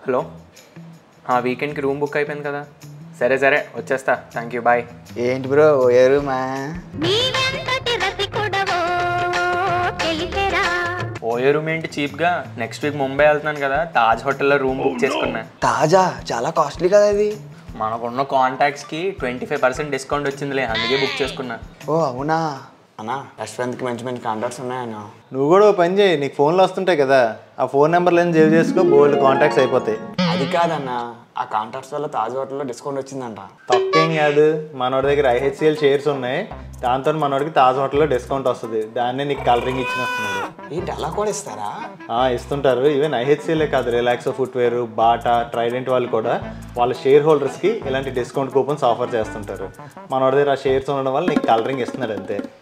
hello ఆ వీకెండ్కి room book అయిపోయింది కదా సరే సరే వచ్చేస్తా థ్యాంక్ యూ బాయ్ ఏంటి బ్రో ఓయారు మా నీవెంతటి రసికుడవో తెలిపెరా ఓయో రూమ్ ఏంటి చీప్గా నెక్స్ట్ వీక్ ముంబై వెళ్తున్నాను కదా తాజ్ హోటల్లో రూమ్ బుక్ చేసుకున్నా తాజా చాలా కాస్ట్లీ కదా ఇది మనకున్న కాంటాక్ట్స్కి ట్వంటీ ఫైవ్ పర్సెంట్ డిస్కౌంట్ వచ్చిందిలే అందుకే బుక్ చేసుకున్నా ఓ అవునా అన్నా రెస్టారెంట్కి మంచి మంచి కాంటాక్ట్స్ ఉన్నాయన్నా నువ్వు కూడా ఓ పని చేయి నీకు ఫోన్లు వస్తుంటాయి కదా ఆ ఫోన్ నెంబర్లను సేవ్ చేసుకో బోల్డ్ కాంటాక్ట్స్ అయిపోతాయి అది కాదన్నా ఆ కాంటాక్ట్స్ వల్ల తాజ్ హోటల్లో డిస్కౌంట్ వచ్చిందంట తప్పేం కాదు మనోడి దగ్గర ఐహెచ్సిఎల్ షేర్స్ ఉన్నాయి దాంతో మనోడికి తాజ్ హోటల్లో డిస్కౌంట్ వస్తుంది దాన్నే నీకు కలరింగ్ ఇచ్చినట్టున్నాడు ఏంటి అలా కూడా ఇస్తారా ఆ, ఇస్తుంటారు ఈవెన్ ఐహెచ్సిఎలే కాదు రిలాక్సో ఫుట్వేర్ బాటా ట్రైడెంట్ వాళ్ళు కూడా వాళ్ళ షేర్ హోల్డర్స్కి ఇలాంటి డిస్కౌంట్ కూపన్స్ ఆఫర్ చేస్తుంటారు మనోడి దగ్గర ఆ షేర్స్ ఉండడం వల్ల నీకు కలరింగ్ ఇస్తున్నాడు అంతే